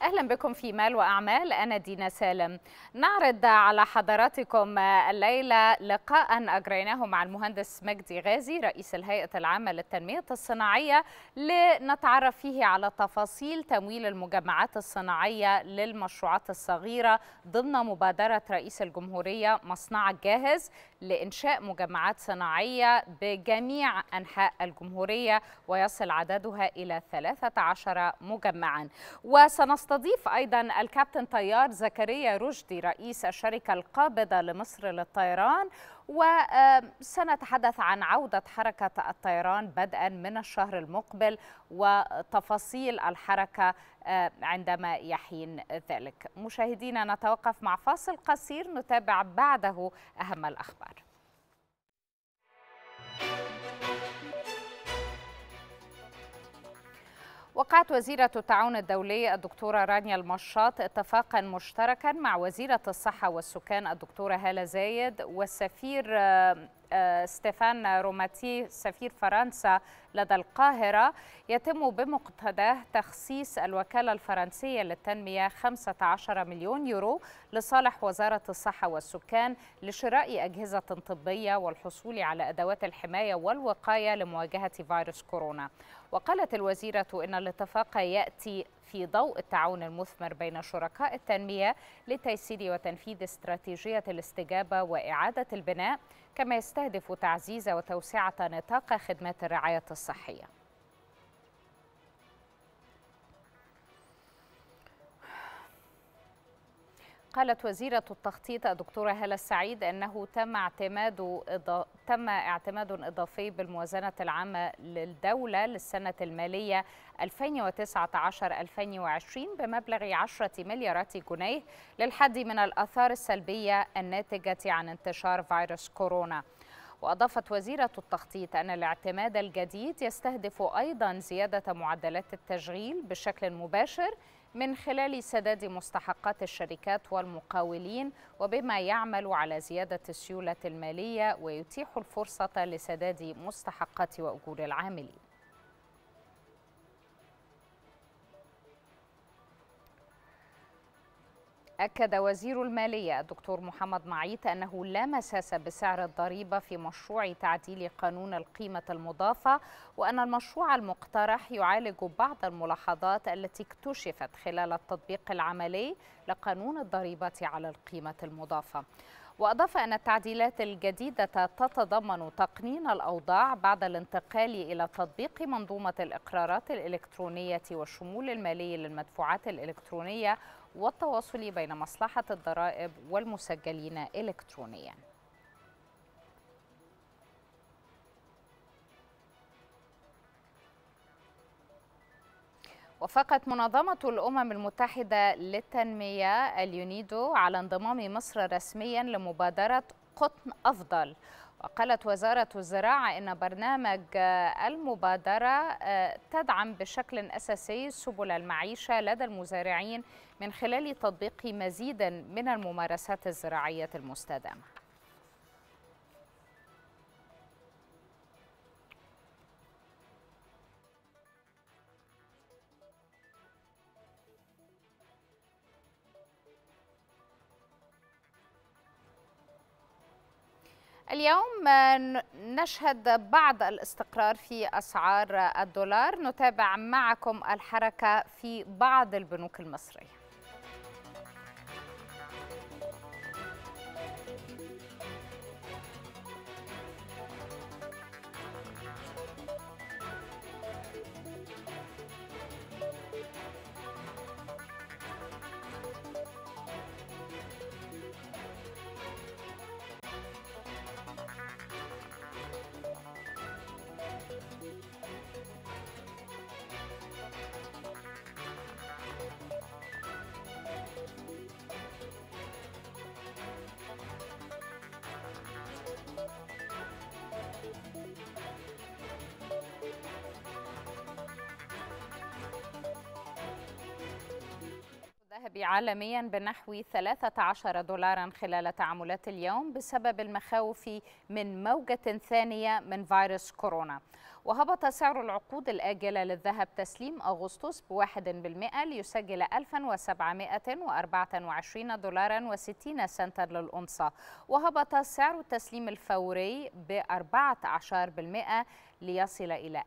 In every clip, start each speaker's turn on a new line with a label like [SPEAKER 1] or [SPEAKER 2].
[SPEAKER 1] أهلا بكم في مال وأعمال أنا دينا سالم نعرض على حضراتكم الليلة لقاء أجريناه مع المهندس مجدي غازي رئيس الهيئة العامة للتنمية الصناعية لنتعرف فيه على تفاصيل تمويل المجمعات الصناعية للمشروعات الصغيرة ضمن مبادرة رئيس الجمهورية مصنعك جاهز لإنشاء مجمعات صناعية بجميع أنحاء الجمهورية ويصل عددها إلى 13 مجمعا وسنستضيف أيضا الكابتن طيار زكريا رشدي رئيس الشركة القابضة لمصر للطيران وسنتحدث عن عودة حركة الطيران بدءا من الشهر المقبل وتفاصيل الحركة عندما يحين ذلك مشاهدينا نتوقف مع فاصل قصير نتابع بعده أهم الأخبار وقعت وزيرة التعاون الدولي الدكتورة رانيا المشاط اتفاقا مشتركا مع وزيرة الصحة والسكان الدكتورة هالة زايد والسفير ستيفان روماتي سفير فرنسا لدى القاهرة يتم بمقتضاه تخصيص الوكالة الفرنسية للتنمية 15 مليون يورو لصالح وزارة الصحة والسكان لشراء أجهزة طبية والحصول على أدوات الحماية والوقاية لمواجهة فيروس كورونا وقالت الوزيرة إن الاتفاق يأتي في ضوء التعاون المثمر بين شركاء التنمية لتيسير وتنفيذ استراتيجية الاستجابة وإعادة البناء كما يستهدف تعزيز وتوسعة نطاق خدمات الرعاية الصحية قالت وزيرة التخطيط الدكتورة هالة السعيد أنه تم اعتماد إضا... تم اعتماد إضافي بالموازنة العامة للدولة للسنة المالية 2019-2020 بمبلغ 10 مليارات جنيه للحد من الآثار السلبية الناتجة عن انتشار فيروس كورونا. وأضافت وزيرة التخطيط أن الاعتماد الجديد يستهدف أيضا زيادة معدلات التشغيل بشكل مباشر من خلال سداد مستحقات الشركات والمقاولين وبما يعمل على زيادة السيولة المالية ويتيح الفرصة لسداد مستحقات وأجور العاملين أكد وزير المالية الدكتور محمد معيط أنه لا مساس بسعر الضريبة في مشروع تعديل قانون القيمة المضافة وأن المشروع المقترح يعالج بعض الملاحظات التي اكتشفت خلال التطبيق العملي لقانون الضريبة على القيمة المضافة وأضاف أن التعديلات الجديدة تتضمن تقنين الأوضاع بعد الانتقال إلى تطبيق منظومة الإقرارات الإلكترونية والشمول المالي للمدفوعات الإلكترونية والتواصل بين مصلحة الضرائب والمسجلين إلكترونياً وافقت منظمة الأمم المتحدة للتنمية اليونيدو على انضمام مصر رسميا لمبادرة قطن أفضل وقالت وزارة الزراعة إن برنامج المبادرة تدعم بشكل أساسي سبل المعيشة لدى المزارعين من خلال تطبيق مزيد من الممارسات الزراعية المستدامة اليوم نشهد بعض الاستقرار في أسعار الدولار نتابع معكم الحركة في بعض البنوك المصرية الذهب عالميا بنحو 13 دولارا خلال تعاملات اليوم بسبب المخاوف من موجة ثانية من فيروس كورونا وهبط سعر العقود الآجلة للذهب تسليم أغسطس بواحد بالمئة ليسجل 1724 دولارا و60 سنتا للأنصة وهبط سعر التسليم الفوري بأربعة عشر بالمئة ليصل إلى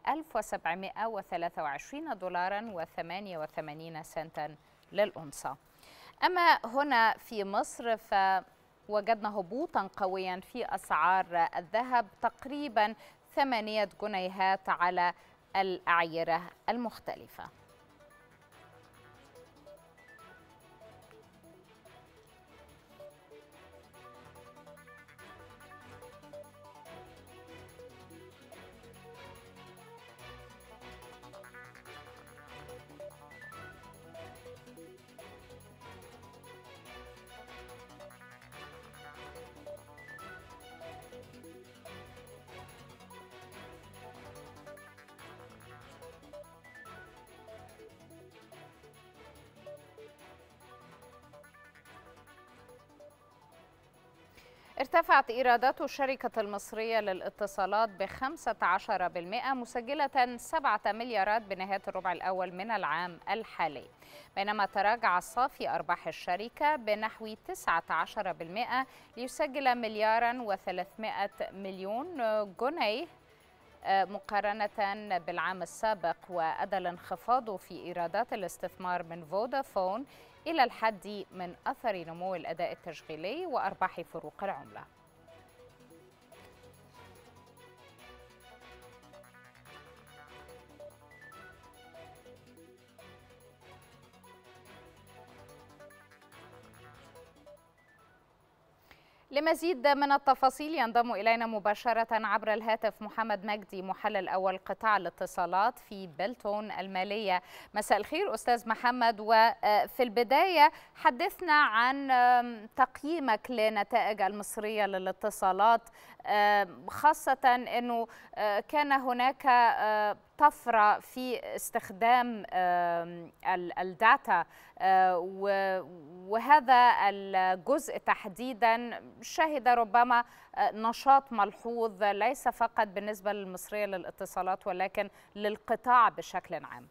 [SPEAKER 1] 1723 دولارا و88 سنتا للأنصة أما هنا في مصر فوجدنا هبوطا قويا في أسعار الذهب تقريبا ثمانية جنيهات على الأعيرة المختلفة ارتفعت إيرادات الشركة المصرية للاتصالات ب 15% مسجلة 7 مليارات بنهاية الربع الأول من العام الحالي بينما تراجع صافي أرباح الشركة بنحو 19% ليسجل مليارا و300 مليون جنيه مقارنة بالعام السابق وأدى الانخفاض في إيرادات الاستثمار من فودافون إلى الحد من أثر نمو الأداء التشغيلي وأرباح فروق العملة لمزيد من التفاصيل ينضم إلينا مباشرة عبر الهاتف محمد مجدي محلل أول قطاع الاتصالات في بلتون المالية مساء الخير أستاذ محمد وفي البداية حدثنا عن تقييمك لنتائج المصرية للاتصالات خاصة أنه كان هناك طفرة في استخدام الداتا وهذا الجزء تحديدا شهد ربما نشاط ملحوظ ليس فقط بالنسبة للمصرية للاتصالات ولكن للقطاع بشكل عام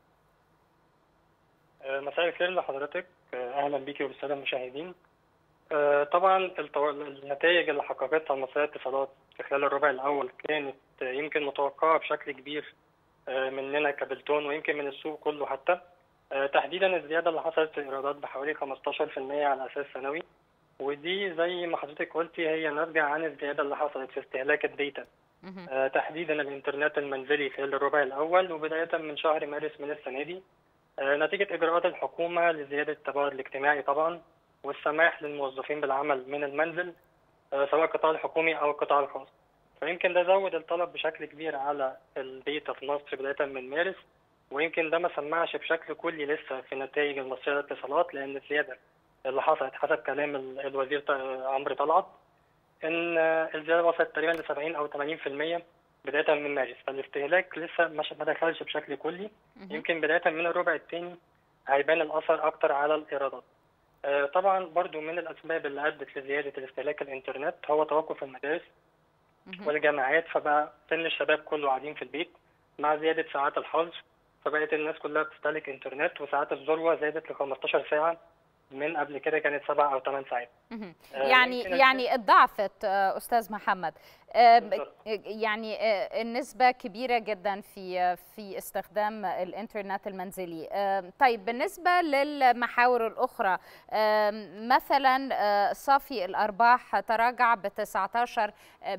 [SPEAKER 2] مساء الخير لحضرتك اهلا بيكي وبالساده المشاهدين طبعا النتائج اللي حققتها المصرية للاتصالات في خلال الربع الأول كانت يمكن متوقعة بشكل كبير مننا كبلتون ويمكن من السوق كله حتى تحديدا الزيادة اللي حصلت في الإيرادات بحوالي 15% على أساس سنوي ودي زي ما حضرتك قلتي هي ناتجة عن الزيادة اللي حصلت في استهلاك الداتا تحديدا الإنترنت المنزلي خلال الربع الأول وبداية من شهر مارس من السنة دي نتيجة إجراءات الحكومة لزيادة التباعد الاجتماعي طبعا والسماح للموظفين بالعمل من المنزل سواء القطاع الحكومي او القطاع الخاص فيمكن ده زود الطلب بشكل كبير على الداتا في مصر بدايه من مارس ويمكن ده ما سمعش بشكل كلي لسه في نتائج المصريه للاتصالات لان الزياده اللي حصلت حسب كلام الوزير عمرو طلعت ان الزياده وصلت تقريبا ل 70 او 80% بدايه من مارس فالاستهلاك لسه ما دخلش بشكل كلي يمكن بدايه من الربع الثاني هيبان الاثر اكتر على الايرادات طبعا برضو من الاسباب اللي ادت لزياده الاستهلاك الانترنت هو توقف المدارس والجامعات فبقى سن الشباب كله قاعدين في البيت مع زياده ساعات الحظر فبقت الناس كلها بتستهلك انترنت وساعات الذروه زادت ل 15 ساعه من قبل كده كانت سبع او ثمان ساعات
[SPEAKER 1] يعني يعني ضعفت استاذ محمد يعني النسبه كبيره جدا في في استخدام الانترنت المنزلي طيب بالنسبه للمحاور الاخرى مثلا صافي الارباح تراجع ب 19%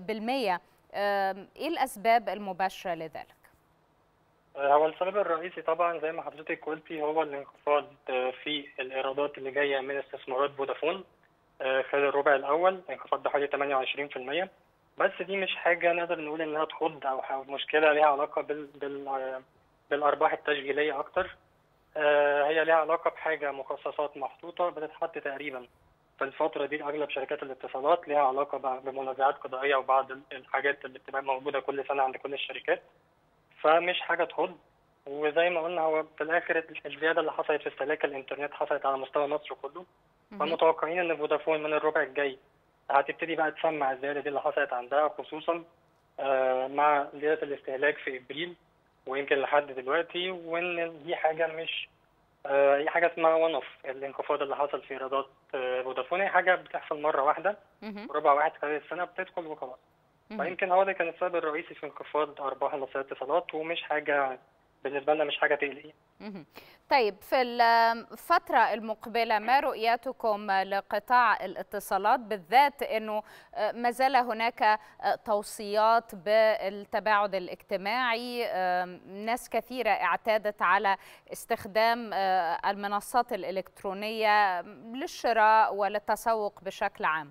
[SPEAKER 1] ايه الاسباب المباشره لذلك
[SPEAKER 2] هو السبب الرئيسي طبعا زي ما حضرتك قلتي هو الانخفاض في الايرادات اللي جايه من استثمارات فودافون خلال الربع الاول انخفاض بحوالي 28% بس دي مش حاجه نقدر نقول انها تخض او مشكله ليها علاقه بال, بال بالارباح التشغيليه اكتر هي ليها علاقه بحاجه مخصصات محطوطه بتتحط تقريبا في الفتره دي اغلب شركات الاتصالات ليها علاقه بمنازعات قضائيه وبعض الحاجات اللي بتبقى موجوده كل سنه عند كل الشركات فمش حاجه تخض وزي ما قلنا هو في الاخر الزياده اللي حصلت في استهلاك الانترنت حصلت على مستوى مصر كله فمتوقعين ان فودافون من الربع الجاي هتبتدي بقى تسمع الزياده دي اللي حصلت عندها خصوصا مع زياده الاستهلاك في ابريل ويمكن لحد دلوقتي وان دي حاجه مش هي حاجه اسمها ون اوف الانخفاض اللي حصل في ايرادات فودافون هي حاجه بتحصل مره واحده ربع واحد خلال السنه بتدخل وخلاص فيمكن هو ده كان السبب الرئيسي في انخفاض ارباح مصرية الاتصالات ومش حاجه بالنسبه لنا مش حاجه تقلق
[SPEAKER 1] طيب في الفترة المقبلة ما رؤيتكم لقطاع الاتصالات بالذات أنه ما زال هناك توصيات بالتباعد الاجتماعي ناس كثيرة اعتادت على استخدام المنصات الإلكترونية للشراء وللتسوق بشكل عام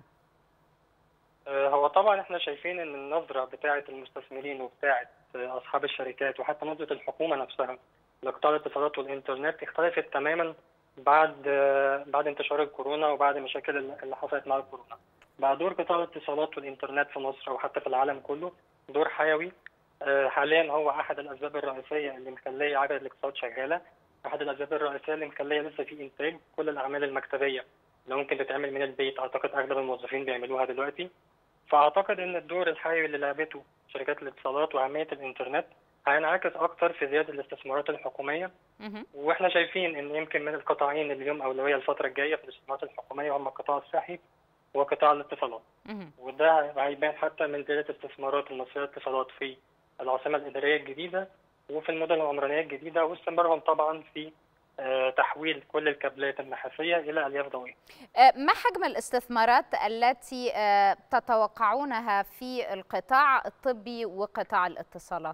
[SPEAKER 2] هو طبعا احنا شايفين ان النظرة بتاعة المستثمرين وبتاعة اصحاب الشركات وحتى نظرة الحكومة نفسها لقطاع الاتصالات والانترنت اختلفت تماما بعد بعد انتشار الكورونا وبعد المشاكل اللي حصلت مع الكورونا. بقى دور قطاع الاتصالات والانترنت في مصر وحتى في العالم كله دور حيوي حاليا هو احد الاسباب الرئيسيه اللي مخليه عجله الاقتصاد شغاله احد الاسباب الرئيسيه اللي مخليه لسه في انتاج كل الاعمال المكتبيه اللي ممكن تتعمل من البيت اعتقد اغلب الموظفين بيعملوها دلوقتي فاعتقد ان الدور الحيوي اللي لعبته شركات الاتصالات واهميه الانترنت هينعكس اكتر في زياده الاستثمارات الحكوميه واحنا شايفين ان يمكن من القطاعين اللي لهم اولويه الفتره الجايه في الاستثمارات الحكوميه هم القطاع الصحي وقطاع الاتصالات وده هيبان حتى من زياده استثمارات المصريه للاتصالات في العاصمه الاداريه الجديده وفي المدن العمرانيه الجديده واستمرارهم طبعا في تحويل كل الكابلات النحاسيه الى الياف ضوئيه.
[SPEAKER 1] ما حجم الاستثمارات التي تتوقعونها في القطاع الطبي وقطاع الاتصالات؟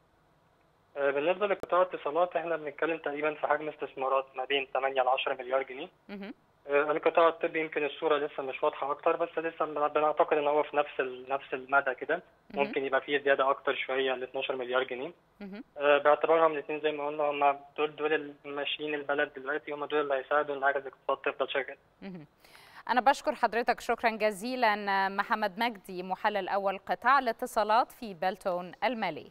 [SPEAKER 2] بالنسبه لقطاع الاتصالات احنا بنتكلم تقريبا في حجم استثمارات ما بين 8 ل 10 مليار جنيه. القطاع الطبي يمكن الصوره لسه مش واضحه اكتر بس لسه بنعتقد ان هو في نفس نفس المدى كده ممكن يبقى فيه زياده اكتر شويه ل 12 مليار جنيه باعتبارهم الاثنين زي ما قلنا هم دول دول اللي ماشيين البلد دلوقتي هم دول اللي هيساعدوا ان عجله الاقتصاد تفضل شغاله
[SPEAKER 1] أنا بشكر حضرتك شكرا جزيلا محمد مجدي محلل أول قطاع الاتصالات في بلتون المالية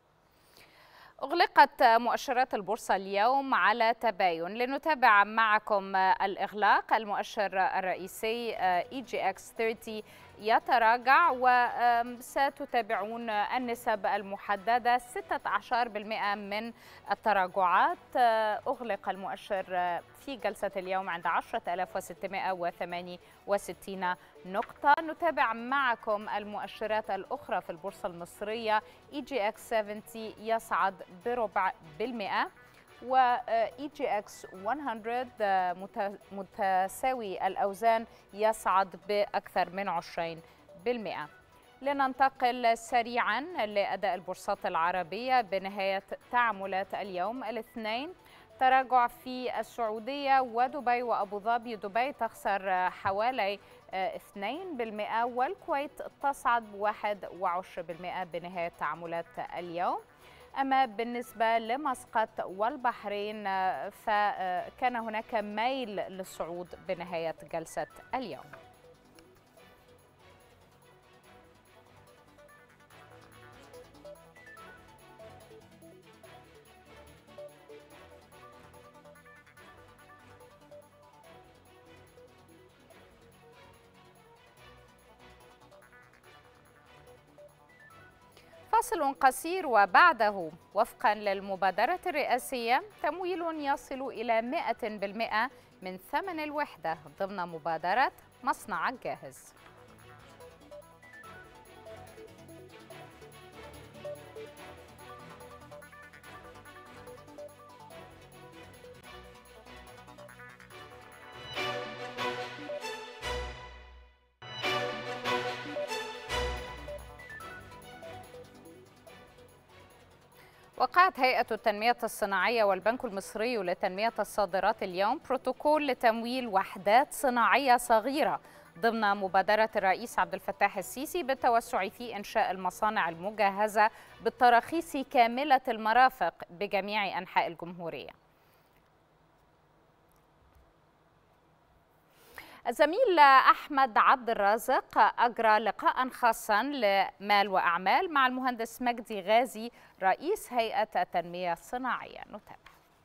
[SPEAKER 1] أغلقت مؤشرات البورصة اليوم على تباين لنتابع معكم الإغلاق المؤشر الرئيسي اي جي اكس 30 يتراجع وستتابعون النسب المحددة 16% من التراجعات أغلق المؤشر في جلسة اليوم عند 10668 نقطة نتابع معكم المؤشرات الأخرى في البورصة المصرية اي جي اكس 70 يصعد بربع بالمئة و اي جي اكس 100 متساوي الاوزان يصعد باكثر من 20 بالمئة لننتقل سريعا لاداء البورصات العربيه بنهايه تعاملات اليوم الاثنين تراجع في السعودية ودبي وأبو ظبي دبي تخسر حوالي 2% والكويت تصعد 21% بنهاية تعاملات اليوم أما بالنسبة لمسقط والبحرين فكان هناك ميل للصعود بنهاية جلسة اليوم فاصل قصير وبعده وفقا للمبادرة الرئاسية تمويل يصل إلى 100% من ثمن الوحدة ضمن مبادرة مصنع الجاهز وقعت هيئة التنمية الصناعية والبنك المصري لتنمية الصادرات اليوم بروتوكول لتمويل وحدات صناعية صغيرة ضمن مبادرة الرئيس عبد الفتاح السيسي بالتوسع في إنشاء المصانع المجهزة بالتراخيص كاملة المرافق بجميع أنحاء الجمهورية. الزميل أحمد عبد الرازق أجرى لقاء خاصا لمال وأعمال مع المهندس مجدي غازي رئيس هيئة التنمية الصناعية نتابع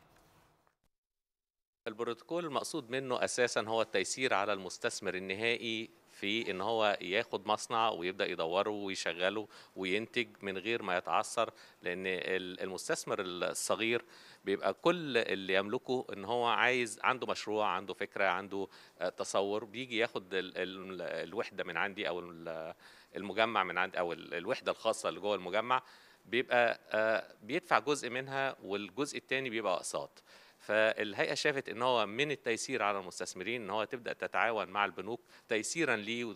[SPEAKER 3] البروتوكول المقصود منه اساسا هو التيسير على المستثمر النهائي في ان هو ياخد مصنع ويبدا يدوره ويشغله وينتج من غير ما يتعثر لان المستثمر الصغير بيبقى كل اللي يملكه ان هو عايز عنده مشروع عنده فكره عنده تصور بيجي ياخد الوحده من عندي او المجمع من عندي او الوحده الخاصه اللي جوه المجمع بيبقى بيدفع جزء منها والجزء الثاني بيبقى اقساط فالهيئه شافت ان هو من التيسير على المستثمرين ان هو تبدا تتعاون مع البنوك تيسيرا ليه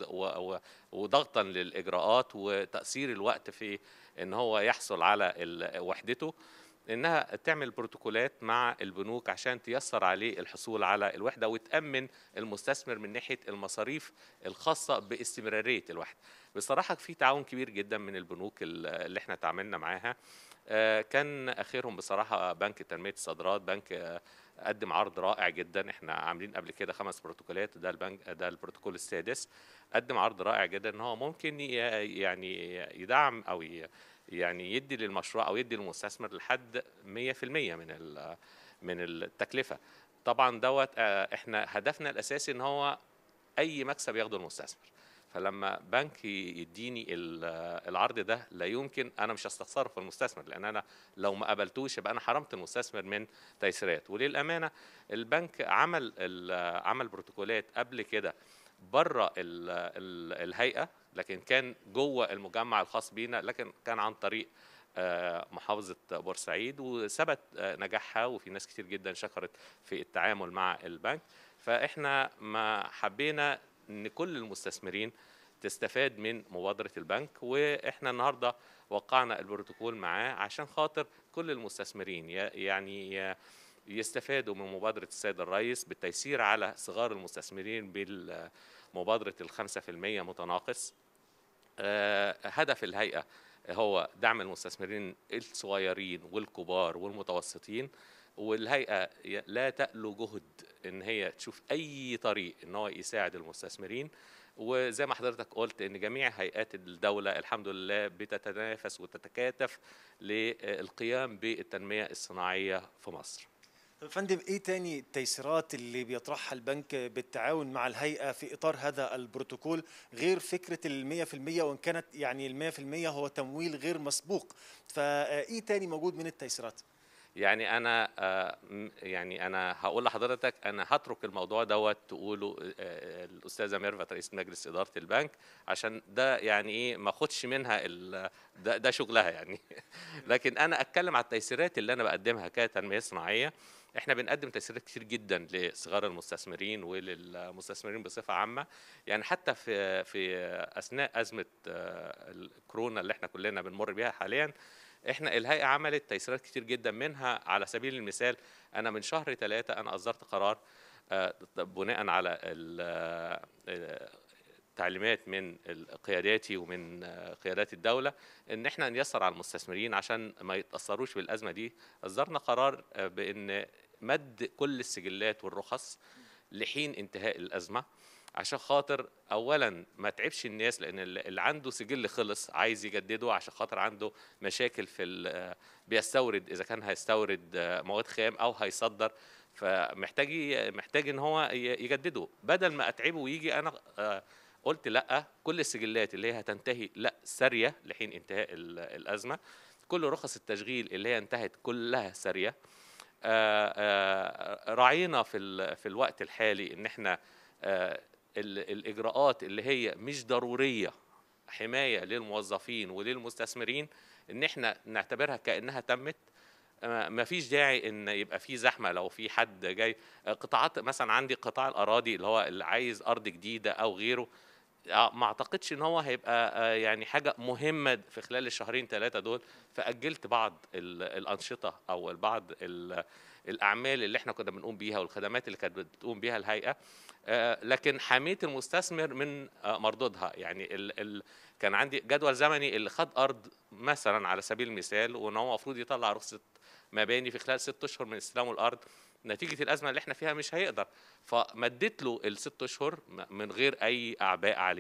[SPEAKER 3] وضغطا للاجراءات وتقصير الوقت في ان هو يحصل على وحدته انها تعمل بروتوكولات مع البنوك عشان تيسر عليه الحصول على الوحده وتامن المستثمر من ناحيه المصاريف الخاصه باستمراريه الوحده. بصراحه في تعاون كبير جدا من البنوك اللي احنا تعاملنا معاها كان اخرهم بصراحه بنك تنميه الصادرات بنك قدم عرض رائع جدا احنا عاملين قبل كده خمس بروتوكولات ده البنك ده البروتوكول السادس قدم عرض رائع جدا ان هو ممكن يعني يدعم او يعني يدي للمشروع او يدي للمستثمر لحد 100% من من التكلفه طبعا دوت احنا هدفنا الاساسي ان هو اي مكسب ياخده المستثمر فلما بنك يديني العرض ده لا يمكن انا مش هستخسره في المستثمر لان انا لو ما قبلتوش يبقى انا حرمت المستثمر من تيسيرات وللامانه البنك عمل عمل بروتوكولات قبل كده بره الهيئه لكن كان جوه المجمع الخاص بينا لكن كان عن طريق محافظة بورسعيد وثبت نجاحها وفي ناس كتير جدا شكرت في التعامل مع البنك فاحنا ما حبينا ان كل المستثمرين تستفاد من مبادرة البنك واحنا النهاردة وقعنا البروتوكول معاه عشان خاطر كل المستثمرين يعني يستفادوا من مبادرة السيد الرئيس بالتيسير على صغار المستثمرين بالمبادرة الخمسة في المية متناقص هدف الهيئة هو دعم المستثمرين الصغيرين والكبار والمتوسطين والهيئة لا تألو جهد ان هي تشوف اي طريق ان هو يساعد المستثمرين وزي ما حضرتك قلت ان جميع هيئات الدولة الحمد لله بتتنافس وتتكاتف للقيام بالتنمية الصناعية في مصر
[SPEAKER 4] فندم ايه تاني التيسيرات اللي بيطرحها البنك بالتعاون مع الهيئه في اطار هذا البروتوكول غير فكره ال 100% وان كانت يعني ال 100% هو تمويل غير مسبوق فايه تاني موجود من التيسيرات؟
[SPEAKER 3] يعني انا يعني انا هقول لحضرتك انا هترك الموضوع دوت تقوله الاستاذه ميرفت رئيس مجلس اداره البنك عشان ده يعني ايه ما اخدش منها ده, ده شغلها يعني لكن انا اتكلم على التيسيرات اللي انا بقدمها كتنميه صناعيه احنا بنقدم تيسيرات كتير جدا لصغار المستثمرين وللمستثمرين بصفه عامه يعني حتى في في اثناء ازمه الكورونا اللي احنا كلنا بنمر بيها حاليا احنا الهيئه عملت تيسيرات كتير جدا منها على سبيل المثال انا من شهر ثلاثة انا اصدرت قرار بناء على تعليمات من قياداتي ومن قيادات الدولة ان احنا نيسر على المستثمرين عشان ما يتأثروش بالأزمة دي اصدرنا قرار بان مد كل السجلات والرخص لحين انتهاء الأزمة عشان خاطر اولا ما تعبش الناس لان اللي عنده سجل خلص عايز يجدده عشان خاطر عنده مشاكل في بيستورد اذا كان هيستورد مواد خام او هيصدر فمحتاج محتاج ان هو يجدده بدل ما اتعبه ويجي انا قلت لا كل السجلات اللي هي هتنتهي لا ساريه لحين انتهاء الازمه كل رخص التشغيل اللي هي انتهت كلها ساريه راعينا في في الوقت الحالي ان احنا الاجراءات اللي هي مش ضروريه حمايه للموظفين وللمستثمرين ان احنا نعتبرها كانها تمت ما فيش داعي ان يبقى في زحمه لو في حد جاي قطاعات مثلا عندي قطاع الاراضي اللي هو اللي عايز ارض جديده او غيره ما اعتقدش ان هو هيبقى يعني حاجه مهمه في خلال الشهرين ثلاثه دول فاجلت بعض الانشطه او بعض الاعمال اللي احنا كنا بنقوم بيها والخدمات اللي كانت بتقوم بيها الهيئه لكن حميه المستثمر من مردودها يعني ال ال كان عندي جدول زمني اللي خد ارض مثلا على سبيل المثال وان هو المفروض يطلع رخصه مباني في خلال ست اشهر من استلامه الارض نتيجه الازمه اللي احنا فيها مش هيقدر فمدت له الست اشهر من غير اي اعباء عليه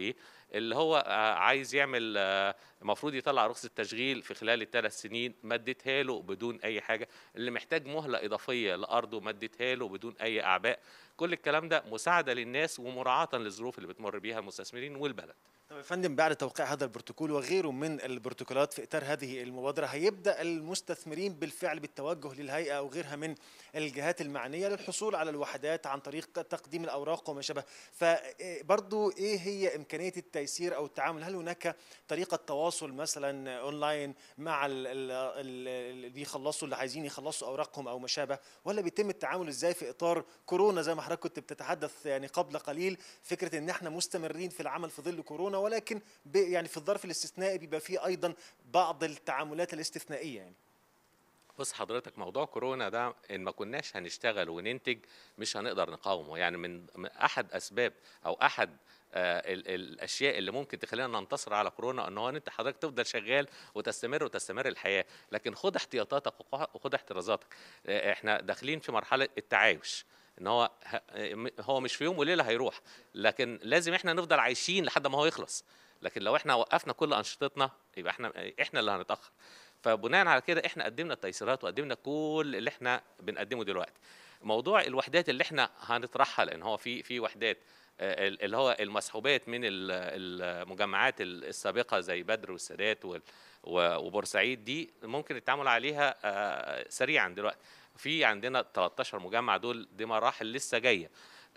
[SPEAKER 3] اللي هو عايز يعمل المفروض يطلع رخصه تشغيل في خلال الثلاث سنين مدتها له بدون اي حاجه اللي محتاج مهله اضافيه لارضه مدتها له بدون اي اعباء كل الكلام ده مساعده للناس ومراعاه للظروف اللي بتمر بيها المستثمرين والبلد
[SPEAKER 4] طب يا فندم بعد توقيع هذا البروتوكول وغيره من البروتوكولات في اطار هذه المبادره هيبدا المستثمرين بالفعل بالتوجه للهيئه او غيرها من الجهات المعنيه للحصول على الوحدات عن طريق تقديم الاوراق وما شابه فبرضه ايه هي امكانيه التيسير او التعامل هل هناك طريقه تواصل مثلا اونلاين مع اللي بيخلصوا اللي عايزين يخلصوا اوراقهم او ما شابه ولا بيتم التعامل ازاي في اطار كورونا زي ما حضرتك كنت بتتحدث يعني قبل قليل فكره ان احنا مستمرين في العمل في ظل كورونا ولكن يعني في الظرف الاستثنائي بيبقى فيه ايضا بعض التعاملات الاستثنائيه يعني
[SPEAKER 3] بص حضرتك موضوع كورونا ده ان ما كناش هنشتغل وننتج مش هنقدر نقاومه يعني من احد اسباب او احد آه الاشياء اللي ممكن تخلينا ننتصر على كورونا ان هو انت حضرتك تفضل شغال وتستمر وتستمر الحياه لكن خد احتياطاتك وخد احترازاتك آه احنا داخلين في مرحله التعايش ان هو هو مش في يوم وليله هيروح لكن لازم احنا نفضل عايشين لحد ما هو يخلص لكن لو احنا وقفنا كل انشطتنا يبقى احنا احنا اللي هنتاخر فبناء على كده احنا قدمنا التيسيرات وقدمنا كل اللي احنا بنقدمه دلوقتي موضوع الوحدات اللي احنا هنطرحها لان هو في في وحدات اللي هو المسحوبات من المجمعات السابقه زي بدر والسادات وبورسعيد دي ممكن التعامل عليها سريعا دلوقتي في عندنا 13 مجمع دول دي مراحل لسه جايه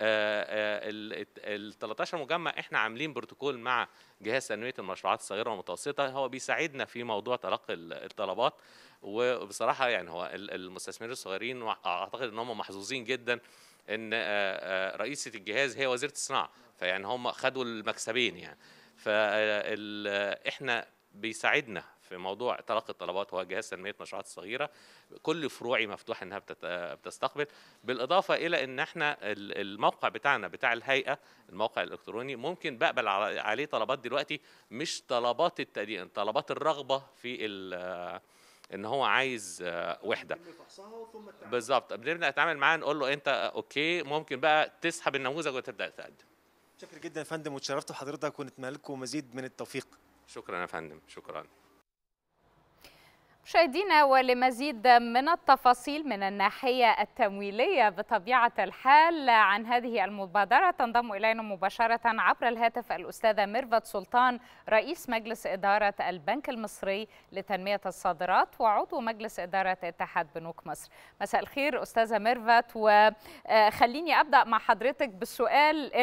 [SPEAKER 3] ال 13 مجمع احنا عاملين بروتوكول مع جهاز تنميه المشروعات الصغيره والمتوسطه هو بيساعدنا في موضوع تلقي الطلبات وبصراحه يعني هو المستثمرين الصغيرين اعتقد ان هم محظوظين جدا ان رئيسه الجهاز هي وزيره الصناعه فيعني هم خدوا المكسبين يعني فاحنا بيساعدنا في موضوع تلقي الطلبات هو جهاز تنميه المشروعات الصغيره كل فروعي مفتوح انها بتستقبل بالاضافه الى ان احنا الموقع بتاعنا بتاع الهيئه الموقع الالكتروني ممكن بقبل عليه طلبات دلوقتي مش طلبات التقديم طلبات الرغبه في ان هو عايز وحده بالظبط بنبدا نتعامل معاه نقول له انت اوكي ممكن بقى تسحب النموذج وتبدا تقدم
[SPEAKER 4] شكرا جدا يا فندم وتشرفت بحضرتك ونتمنى لكم مزيد من التوفيق
[SPEAKER 3] شكرا يا فندم شكرا
[SPEAKER 1] مشاهدينا ولمزيد من التفاصيل من الناحية التمويلية بطبيعة الحال عن هذه المبادرة تنضم إلينا مباشرة عبر الهاتف الأستاذة ميرفت سلطان رئيس مجلس إدارة البنك المصري لتنمية الصادرات وعضو مجلس إدارة اتحاد بنوك مصر مساء الخير أستاذة ميرفت وخليني أبدأ مع حضرتك بالسؤال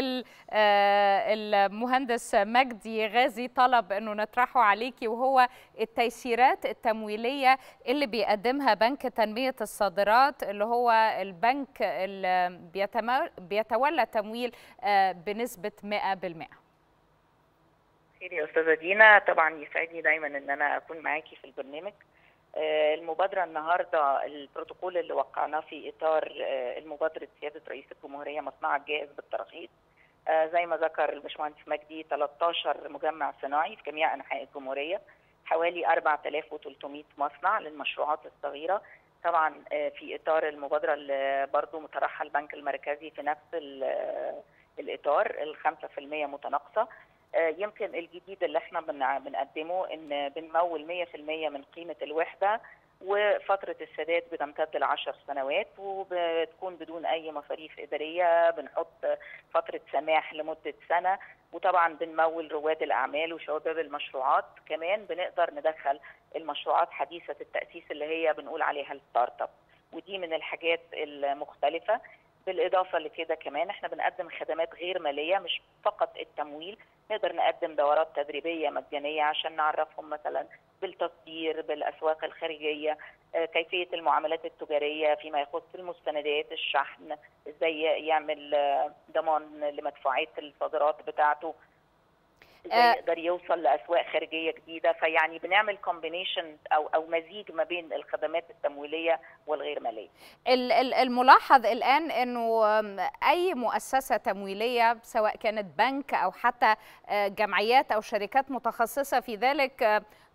[SPEAKER 1] المهندس مجدي غازي طلب أنه نطرحه عليكي وهو التيسيرات التمويلية التمويلية اللي بيقدمها بنك تنمية الصادرات اللي هو البنك اللي بيتولى تمويل بنسبة 100%
[SPEAKER 5] خير يا أستاذة دينا طبعا يسعدني دايما أن أنا أكون معاكي في البرنامج المبادرة النهاردة البروتوكول اللي وقعناه في إطار المبادرة سيادة رئيس الجمهورية مصنعك جاهز بالترخيص زي ما ذكر الباشمهندس مجدي 13 مجمع صناعي في جميع أنحاء الجمهورية حوالي 4300 مصنع للمشروعات الصغيره طبعا في اطار المبادره اللي برضه مطرحها البنك المركزي في نفس الاطار ال 5% متناقصه يمكن الجديد اللي احنا بنقدمه ان بنمول 100% من قيمه الوحده وفترة السداد بتمتد ل 10 سنوات وبتكون بدون أي مصاريف إدارية بنحط فترة سماح لمدة سنة وطبعا بنمول رواد الأعمال وشباب المشروعات كمان بنقدر ندخل المشروعات حديثة التأسيس اللي هي بنقول عليها الستارت اب ودي من الحاجات المختلفة بالإضافة لكده كمان احنا بنقدم خدمات غير مالية مش فقط التمويل نقدر نقدم دورات تدريبية مجانية عشان نعرفهم مثلا بالتصدير بالاسواق الخارجيه كيفيه المعاملات التجاريه فيما يخص المستندات الشحن ازاي يعمل ضمان لمدفوعات الصادرات بتاعته ازاي يقدر يوصل لاسواق خارجيه جديده فيعني بنعمل كومبينيشن او او مزيج ما بين الخدمات التمويليه والغير ماليه.
[SPEAKER 1] الملاحظ الان انه اي مؤسسه تمويليه سواء كانت بنك او حتى جمعيات او شركات متخصصه في ذلك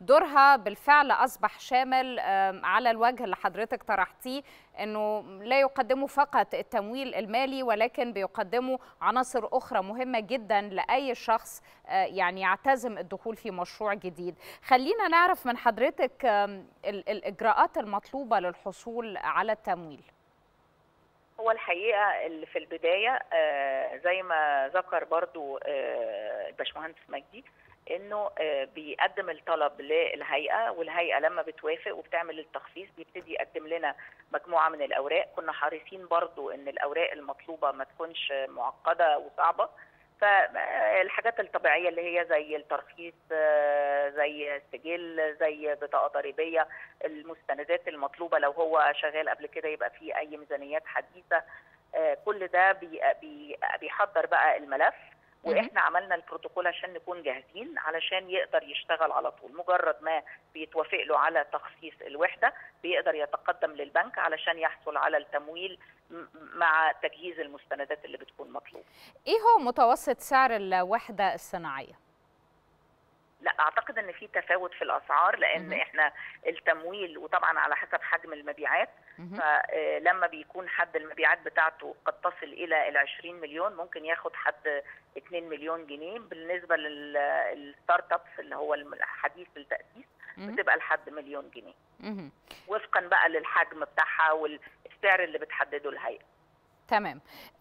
[SPEAKER 1] دورها بالفعل اصبح شامل على الوجه اللي حضرتك طرحتيه انه لا يقدموا فقط التمويل المالي ولكن بيقدموا عناصر اخرى مهمه جدا لاي شخص يعني يعتزم الدخول في مشروع جديد خلينا نعرف من حضرتك الاجراءات المطلوبه للحصول على التمويل
[SPEAKER 5] هو الحقيقه اللي في البدايه زي ما ذكر برضو الباشمهندس مجدي انه بيقدم الطلب للهيئه والهيئه لما بتوافق وبتعمل التخصيص بيبتدي يقدم لنا مجموعه من الاوراق كنا حريصين برضو ان الاوراق المطلوبه ما تكونش معقده وصعبه فالحاجات الطبيعيه اللي هي زي الترخيص زي السجل زي بطاقه ضريبيه المستندات المطلوبه لو هو شغال قبل كده يبقى فيه اي ميزانيات حديثه كل ده بيحضر بقى الملف واحنا عملنا البروتوكول عشان نكون جاهزين علشان يقدر يشتغل على طول مجرد ما بيتوافق له على تخصيص الوحده بيقدر يتقدم للبنك علشان يحصل على التمويل مع تجهيز المستندات اللي بتكون مطلوبه.
[SPEAKER 1] ايه هو متوسط سعر الوحده الصناعيه؟
[SPEAKER 5] لا اعتقد ان في تفاوت في الاسعار لان م- احنا التمويل وطبعا على حسب حجم المبيعات فلما بيكون حد المبيعات بتاعته قد تصل الى ال 20 مليون ممكن ياخد حد 2 مليون جنيه بالنسبه للستارت ابس اللي هو الحديث التاسيس بتبقى لحد مليون جنيه وفقا بقى للحجم بتاعها والسعر اللي بتحدده الهيئه
[SPEAKER 1] تمام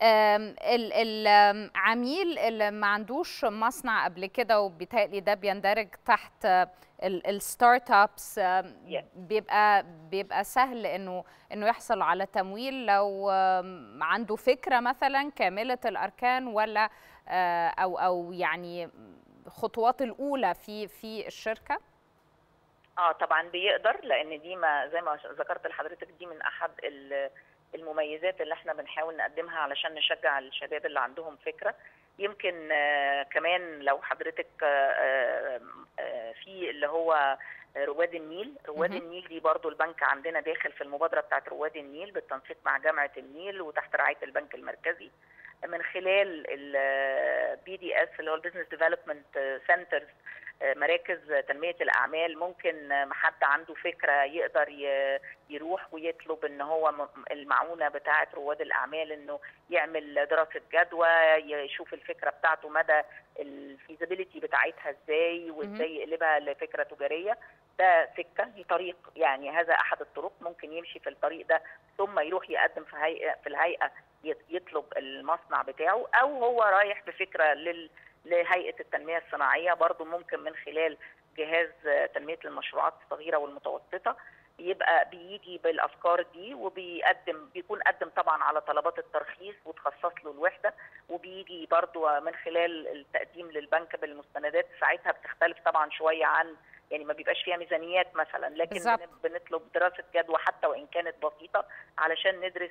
[SPEAKER 1] العميل اللي ما عندوش مصنع قبل كده وبيتهيألي ده بيندرج تحت الستارت ابس بيبقى بيبقى سهل انه انه يحصل على تمويل لو عنده فكره مثلا كامله الاركان ولا او او يعني خطوات الاولى في في الشركه
[SPEAKER 5] اه طبعا بيقدر لان دي ما زي ما ذكرت لحضرتك دي من احد المميزات اللي احنا بنحاول نقدمها علشان نشجع الشباب اللي عندهم فكره يمكن آه كمان لو حضرتك آه آه في اللي هو رواد النيل رواد النيل دي برضو البنك عندنا داخل في المبادرة بتاعت رواد النيل بالتنسيق مع جامعة النيل وتحت رعاية البنك المركزي من خلال البي دي اس اللي هو البيزنس ديفلوبمنت سنترز مراكز تنميه الاعمال ممكن حد عنده فكره يقدر يروح ويطلب ان هو المعونه بتاعه رواد الاعمال انه يعمل دراسه جدوى يشوف الفكره بتاعته مدى الفيزابيليتي بتاعتها ازاي وازاي يقلبها لفكره تجاريه ده سكه دي طريق يعني هذا احد الطرق ممكن يمشي في الطريق ده ثم يروح يقدم في هيئه في الهيئه يطلب المصنع بتاعه او هو رايح بفكره لل لهيئه التنميه الصناعيه برضو ممكن من خلال جهاز تنميه المشروعات الصغيره والمتوسطه يبقى بيجي بالافكار دي وبيقدم بيكون قدم طبعا على طلبات الترخيص وتخصص له الوحده وبيجي برضو من خلال التقديم للبنك بالمستندات ساعتها بتختلف طبعا شويه عن يعني ما بيبقاش فيها ميزانيات مثلا لكن بالزبط. بنطلب دراسه جدوى حتى وان كانت بسيطه علشان ندرس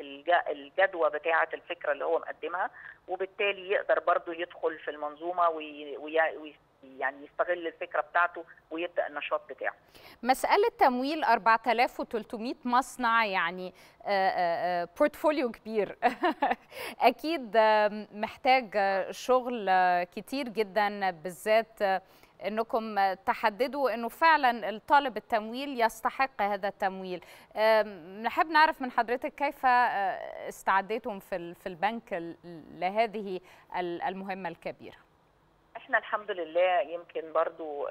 [SPEAKER 5] الجدوى بتاعه الفكره اللي هو مقدمها وبالتالي يقدر برضو يدخل في المنظومه وي وي يعني يستغل الفكره بتاعته ويبدا النشاط بتاعه.
[SPEAKER 1] مساله تمويل 4300 مصنع يعني بورتفوليو كبير اكيد محتاج شغل كتير جدا بالذات انكم تحددوا انه فعلا الطالب التمويل يستحق هذا التمويل نحب نعرف من حضرتك كيف استعديتم في في البنك لهذه المهمه الكبيره
[SPEAKER 5] احنا الحمد لله يمكن برضو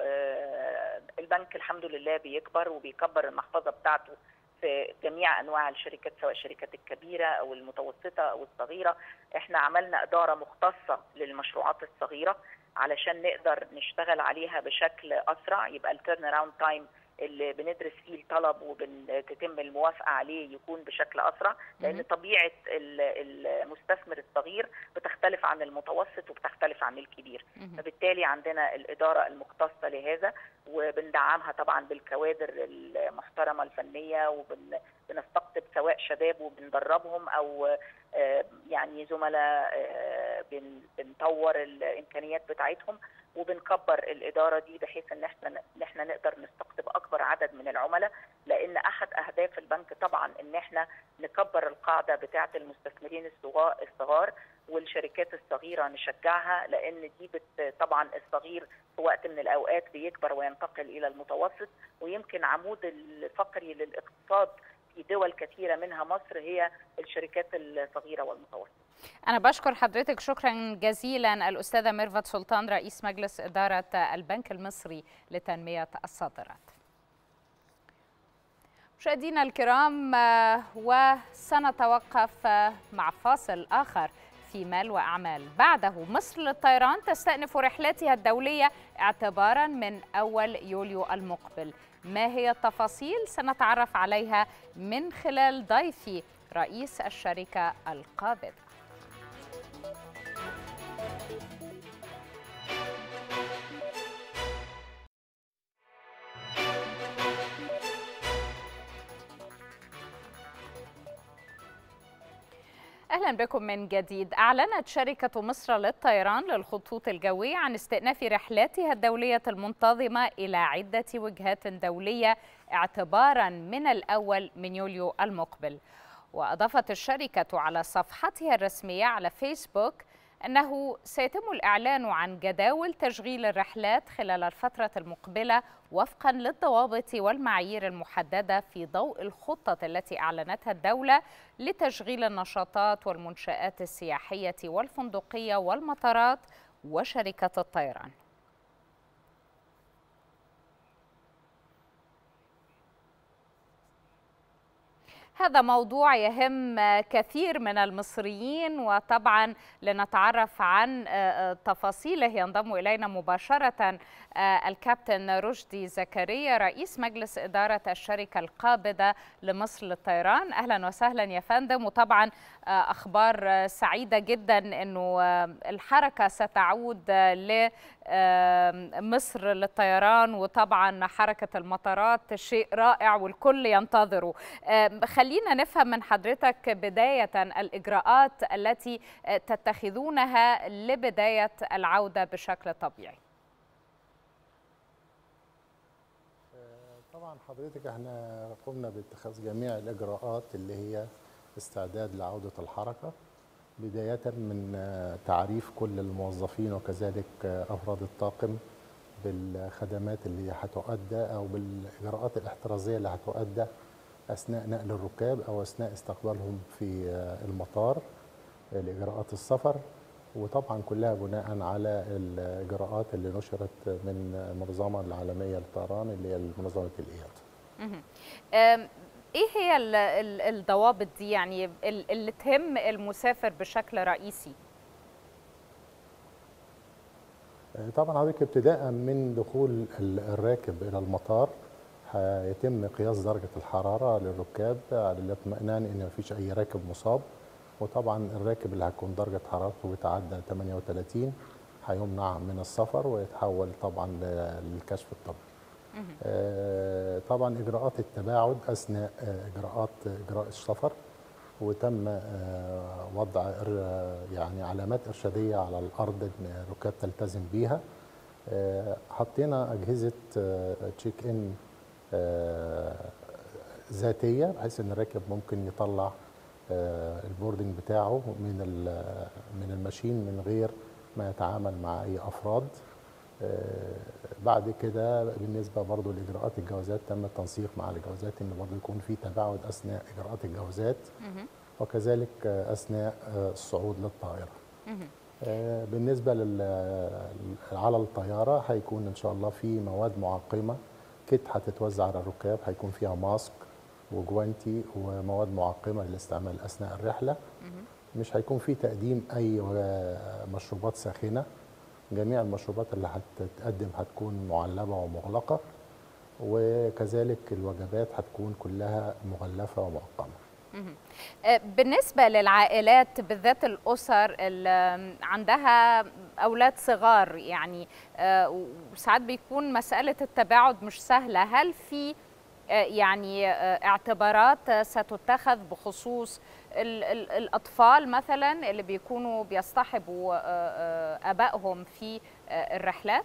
[SPEAKER 5] البنك الحمد لله بيكبر وبيكبر المحفظه بتاعته في جميع انواع الشركات سواء الشركات الكبيره او المتوسطه او الصغيره احنا عملنا اداره مختصه للمشروعات الصغيره علشان نقدر نشتغل عليها بشكل اسرع يبقى التيرن اراوند تايم اللي بندرس فيه الطلب وبتتم الموافقه عليه يكون بشكل اسرع لان طبيعه المستثمر الصغير بتختلف عن المتوسط وبتختلف عن الكبير فبالتالي عندنا الاداره المختصه لهذا وبندعمها طبعا بالكوادر المحترمه الفنيه وبنستقطب سواء شباب وبندربهم او يعني زملاء بنطور الامكانيات بتاعتهم وبنكبر الاداره دي بحيث ان احنا ان احنا نقدر نستقطب اكبر عدد من العملاء لان احد اهداف البنك طبعا ان احنا نكبر القاعده بتاعه المستثمرين الصغار والشركات الصغيره نشجعها لان دي بت طبعا الصغير في وقت من الاوقات بيكبر وينتقل الى المتوسط ويمكن عمود الفقري للاقتصاد في دول كثيره منها مصر هي الشركات الصغيره والمتوسطه.
[SPEAKER 1] أنا بشكر حضرتك شكرا جزيلا الأستاذة ميرفت سلطان رئيس مجلس إدارة البنك المصري لتنمية الصادرات. مشاهدينا الكرام وسنتوقف مع فاصل آخر في مال وأعمال بعده مصر للطيران تستأنف رحلاتها الدولية اعتبارا من أول يوليو المقبل ما هي التفاصيل سنتعرف عليها من خلال ضيفي رئيس الشركة القابضة اهلا بكم من جديد اعلنت شركه مصر للطيران للخطوط الجويه عن استئناف رحلاتها الدوليه المنتظمه الى عده وجهات دوليه اعتبارا من الاول من يوليو المقبل واضافت الشركه على صفحتها الرسميه على فيسبوك أنه سيتم الإعلان عن جداول تشغيل الرحلات خلال الفترة المقبلة وفقا للضوابط والمعايير المحددة في ضوء الخطة التي أعلنتها الدولة لتشغيل النشاطات والمنشآت السياحية والفندقية والمطارات وشركة الطيران. هذا موضوع يهم كثير من المصريين وطبعا لنتعرف عن تفاصيله ينضم الينا مباشره الكابتن رشدي زكريا رئيس مجلس اداره الشركه القابضه لمصر للطيران اهلا وسهلا يا فندم وطبعا اخبار سعيده جدا انه الحركه ستعود ل مصر للطيران وطبعا حركة المطارات شيء رائع والكل ينتظره خلينا نفهم من حضرتك بداية الإجراءات التي تتخذونها لبداية العودة بشكل طبيعي
[SPEAKER 6] طبعا حضرتك احنا قمنا باتخاذ جميع الإجراءات اللي هي استعداد لعودة الحركة بداية من تعريف كل الموظفين وكذلك أفراد الطاقم بالخدمات اللي هتؤدى أو بالإجراءات الاحترازية اللي هتؤدى أثناء نقل الركاب أو أثناء استقبالهم في المطار لإجراءات السفر وطبعا كلها بناء على الإجراءات اللي نشرت من المنظمة العالمية للطيران اللي هي منظمة الإياد.
[SPEAKER 1] ايه هي الضوابط دي يعني اللي تهم المسافر بشكل رئيسي
[SPEAKER 6] طبعا حضرتك ابتداء من دخول الراكب الى المطار هيتم قياس درجه الحراره للركاب للاطمئنان ان مفيش اي راكب مصاب وطبعا الراكب اللي هتكون درجه حرارته بتعدى 38 هيمنع من السفر ويتحول طبعا للكشف الطبي آه طبعا اجراءات التباعد اثناء آه اجراءات اجراء السفر وتم آه وضع يعني علامات ارشاديه على الارض ان الركاب تلتزم بيها حطينا اجهزه تشيك ان ذاتيه بحيث ان الراكب ممكن يطلع البوردنج بتاعه من من الماشين من غير ما يتعامل مع اي افراد بعد كده بالنسبه برضو لاجراءات الجوازات تم التنسيق مع الجوازات ان برضو يكون في تباعد اثناء اجراءات الجوازات وكذلك اثناء الصعود للطائره بالنسبه على الطياره هيكون ان شاء الله في مواد معقمه كت هتتوزع على الركاب هيكون فيها ماسك وجوانتي ومواد معقمه للاستعمال اثناء الرحله مش هيكون في تقديم اي مشروبات ساخنه جميع المشروبات اللي هتتقدم هتكون معلبه ومغلقه وكذلك الوجبات هتكون كلها مغلفه ومعقمه
[SPEAKER 1] بالنسبة للعائلات بالذات الأسر اللي عندها أولاد صغار يعني وساعات بيكون مسألة التباعد مش سهلة هل في يعني اعتبارات ستتخذ بخصوص ال ال الاطفال مثلا اللي بيكونوا بيصطحبوا ابائهم في الرحلات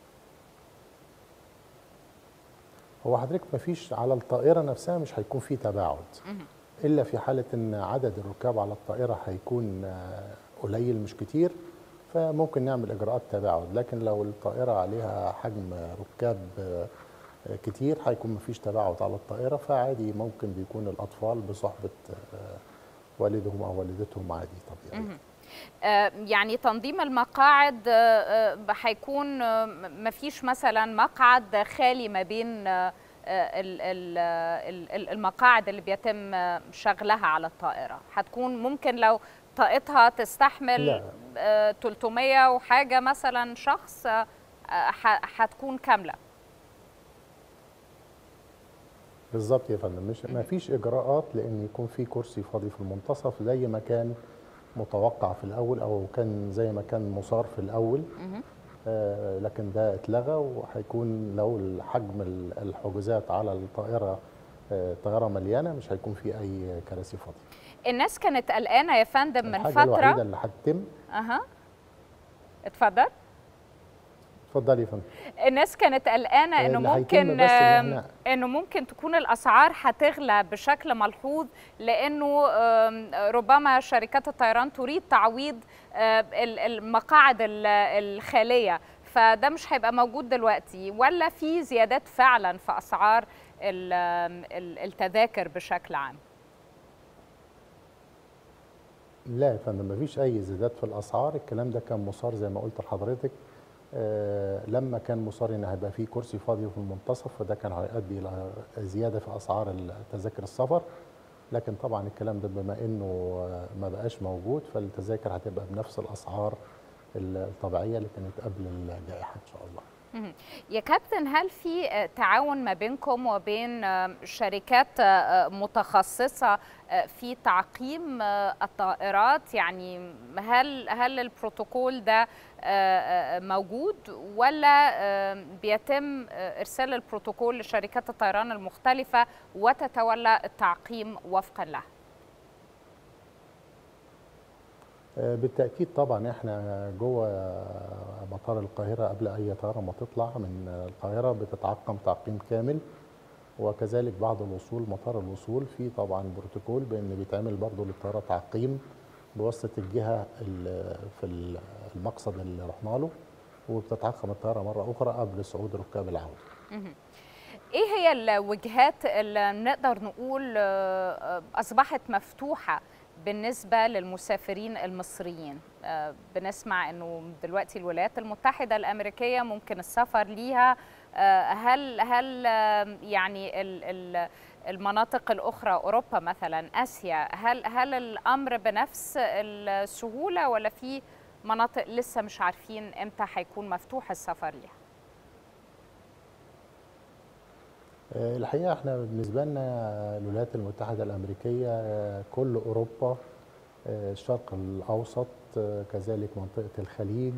[SPEAKER 6] هو حضرتك ما فيش على الطائره نفسها مش هيكون في تباعد الا في حاله ان عدد الركاب على الطائره هيكون قليل مش كتير فممكن نعمل اجراءات تباعد لكن لو الطائره عليها حجم ركاب كتير هيكون مفيش تباعد على الطائره فعادي ممكن بيكون الاطفال بصحبه والدهم او والدتهم عادي طبيعي
[SPEAKER 1] يعني تنظيم المقاعد هيكون مفيش مثلا مقعد خالي ما بين المقاعد اللي بيتم شغلها على الطائره هتكون ممكن لو طاقتها تستحمل لا. 300 وحاجه مثلا شخص هتكون كامله
[SPEAKER 6] بالظبط يا فندم مش ما فيش اجراءات لان يكون في كرسي فاضي في المنتصف زي ما كان متوقع في الاول او كان زي ما كان مصار في الاول آه لكن ده اتلغى وهيكون لو حجم الحجوزات على الطائره آه طائره مليانه مش هيكون في اي كراسي فاضيه
[SPEAKER 1] الناس كانت قلقانه يا فندم من
[SPEAKER 6] الحاجة
[SPEAKER 1] فتره
[SPEAKER 6] الوحيده اللي هتتم
[SPEAKER 1] اها اتفضل
[SPEAKER 6] اتفضلي يا فندم
[SPEAKER 1] الناس كانت قلقانه انه ممكن إن انه ممكن تكون الاسعار هتغلى بشكل ملحوظ لانه ربما شركات الطيران تريد تعويض المقاعد الخاليه فده مش هيبقى موجود دلوقتي ولا في زيادات فعلا في اسعار التذاكر بشكل عام
[SPEAKER 6] لا يا فندم مفيش اي زيادات في الاسعار الكلام ده كان مصار زي ما قلت لحضرتك آه لما كان مصر ان هيبقى فيه كرسي فاضي في المنتصف فده كان هيؤدي الى زياده في اسعار تذاكر السفر لكن طبعا الكلام ده بما انه ما بقاش موجود فالتذاكر هتبقى بنفس الاسعار الطبيعيه اللي كانت قبل الجائحه ان شاء الله.
[SPEAKER 1] يا كابتن هل في تعاون ما بينكم وبين شركات متخصصة في تعقيم الطائرات يعني هل هل البروتوكول ده موجود ولا بيتم ارسال البروتوكول لشركات الطيران المختلفة وتتولى التعقيم وفقا له؟
[SPEAKER 6] بالتاكيد طبعا احنا جوه مطار القاهره قبل اي طياره ما تطلع من القاهره بتتعقم تعقيم كامل وكذلك بعد الوصول مطار الوصول في طبعا بروتوكول بان بيتعمل برضه للطياره تعقيم بواسطه الجهه في المقصد اللي رحنا له وبتتعقم الطياره مره اخرى قبل صعود ركاب العوده.
[SPEAKER 1] ايه هي الوجهات اللي نقدر نقول اصبحت مفتوحه بالنسبة للمسافرين المصريين بنسمع أنه دلوقتي الولايات المتحدة الأمريكية ممكن السفر ليها هل هل يعني المناطق الأخرى أوروبا مثلا آسيا هل هل الأمر بنفس السهولة ولا في مناطق لسه مش عارفين إمتى هيكون مفتوح السفر ليها؟
[SPEAKER 6] الحقيقه احنا بالنسبه لنا الولايات المتحده الامريكيه كل اوروبا الشرق الاوسط كذلك منطقه الخليج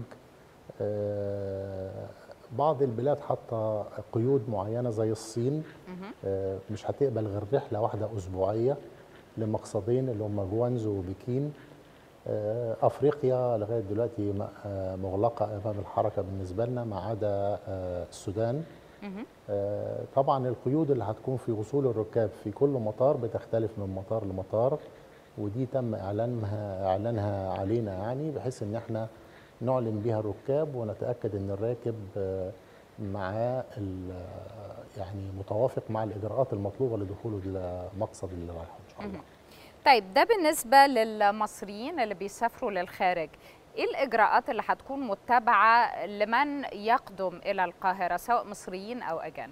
[SPEAKER 6] بعض البلاد حاطه قيود معينه زي الصين مش هتقبل غير رحله واحده اسبوعيه لمقصدين اللي هم جوانزو وبكين افريقيا لغايه دلوقتي مغلقه امام الحركه بالنسبه لنا ما عدا السودان آه طبعا القيود اللي هتكون في وصول الركاب في كل مطار بتختلف من مطار لمطار ودي تم اعلانها اعلانها علينا يعني بحيث ان احنا نعلن بها الركاب ونتاكد ان الراكب آه معاه يعني متوافق مع الاجراءات المطلوبه لدخوله المقصد اللي رايحه ان شاء الله.
[SPEAKER 1] طيب ده بالنسبه للمصريين اللي بيسافروا للخارج ايه الاجراءات اللي هتكون متبعه لمن يقدم الى القاهره سواء مصريين او اجانب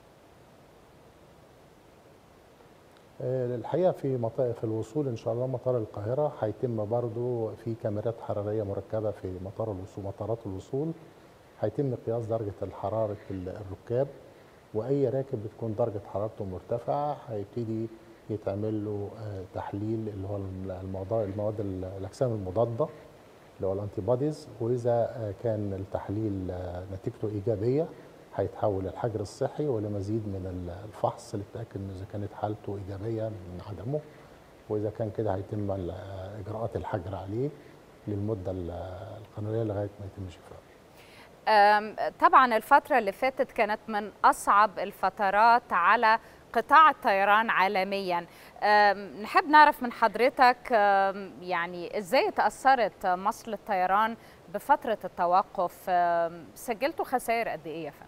[SPEAKER 6] الحقيقه في مطار في الوصول ان شاء الله مطار القاهره هيتم برضو في كاميرات حراريه مركبه في مطار الوصول مطارات الوصول هيتم قياس درجه حراره الركاب واي راكب بتكون درجه حرارته مرتفعه هيبتدي يتعمل له تحليل اللي هو المواد المواد الاجسام المضاده اللي هو الانتي بوديز واذا كان التحليل نتيجته ايجابيه هيتحول للحجر الصحي ولمزيد من ال- الفحص للتاكد ان اذا كانت حالته ايجابيه من عدمه واذا كان كده هيتم ال- اجراءات الحجر عليه للمده ال- القانونيه لغايه ما يتم شفائه
[SPEAKER 1] أم، طبعا الفترة اللي فاتت كانت من أصعب الفترات على قطاع الطيران عالميا أم، نحب نعرف من حضرتك أم، يعني إزاي تأثرت مصر للطيران بفترة التوقف أم، سجلتوا خسائر قد إيه يا فندم؟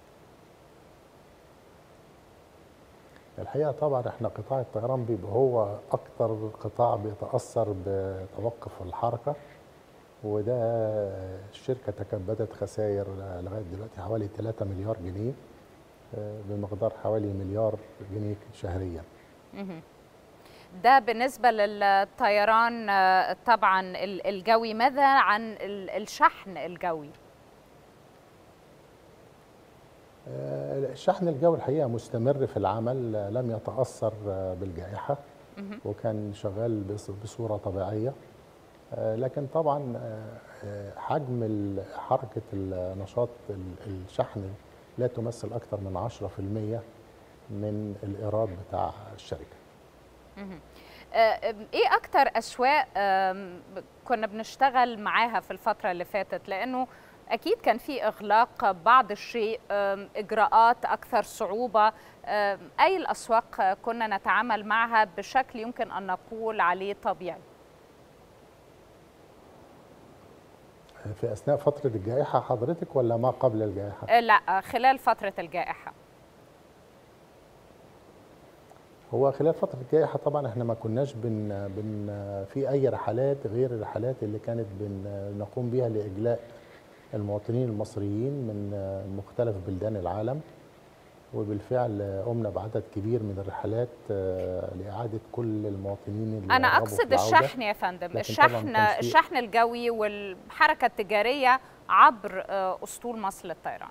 [SPEAKER 6] الحقيقه طبعا احنا قطاع الطيران بيبقى هو اكتر قطاع بيتاثر بتوقف الحركه وده الشركه تكبدت خسائر لغايه دلوقتي حوالي 3 مليار جنيه آه، بمقدار حوالي مليار جنيه شهريا
[SPEAKER 1] مهم. ده بالنسبة للطيران آه، طبعا ال- الجوي ماذا عن ال- الشحن الجوي؟
[SPEAKER 6] آه، الشحن الجوي الحقيقه مستمر في العمل آه، لم يتاثر آه، بالجائحه
[SPEAKER 1] مهم.
[SPEAKER 6] وكان شغال بص- بصوره طبيعيه آه، لكن طبعا آه، آه، حجم ال- حركه النشاط ال- الشحن لا تمثل اكثر من 10% من الايراد بتاع الشركه
[SPEAKER 1] مهم. آه، ايه اكتر اسواق آم، ب- كنا بنشتغل معاها في الفتره اللي فاتت لانه اكيد كان في اغلاق بعض الشيء آم، اجراءات اكثر صعوبه آم، اي الاسواق كنا نتعامل معها بشكل يمكن ان نقول عليه طبيعي
[SPEAKER 6] في اثناء فتره الجائحه حضرتك ولا ما قبل الجائحه
[SPEAKER 1] آه، لا خلال فتره الجائحه
[SPEAKER 6] هو خلال فترة الجائحة طبعا احنا ما كناش بن بن في أي رحلات غير الرحلات اللي كانت بن نقوم بها لإجلاء المواطنين المصريين من مختلف بلدان العالم وبالفعل قمنا بعدد كبير من الرحلات آه، لإعادة كل المواطنين اللي
[SPEAKER 1] انا
[SPEAKER 6] رغبوا في
[SPEAKER 1] اقصد
[SPEAKER 6] العودة.
[SPEAKER 1] الشحن يا فندم
[SPEAKER 6] لكن طبعاً
[SPEAKER 1] الشحن
[SPEAKER 6] كان في-
[SPEAKER 1] الشحن الجوي والحركه التجاريه عبر آه، اسطول مصر للطيران